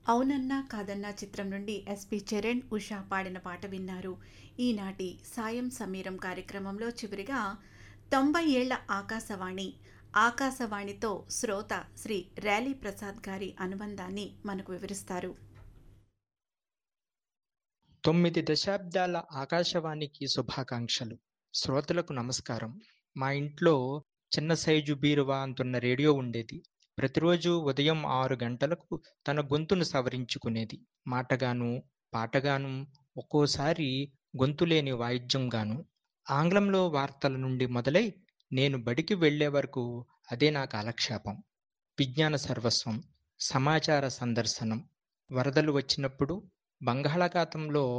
అవునన్నా కాదన్నా చిత్రం నుండి ఎస్పి చరణ్ ఉషా పాడిన పాట విన్నారు ఈనాటి సాయం సమీరం కార్యక్రమంలో చివరిగా తొంభై ఏళ్ల ఆకాశవాణి ఆకాశవాణితో శ్రోత శ్రీ ర్యాలీ ప్రసాద్ గారి అనుబంధాన్ని మనకు వివరిస్తారు తొమ్మిది దశాబ్దాల ఆకాశవాణికి శుభాకాంక్షలు శ్రోతలకు నమస్కారం మా ఇంట్లో చిన్న సైజు బీరువా అంతున్న రేడియో ఉండేది ప్రతిరోజు ఉదయం ఆరు గంటలకు తన గొంతును సవరించుకునేది మాటగాను పాటగాను ఒక్కోసారి గొంతులేని వాయిద్యంగాను ఆంగ్లంలో వార్తల నుండి మొదలై నేను బడికి వెళ్లే వరకు అదే నా కాలక్షేపం విజ్ఞాన సర్వస్వం సమాచార సందర్శనం వరదలు వచ్చినప్పుడు బంగాళాఖాతంలో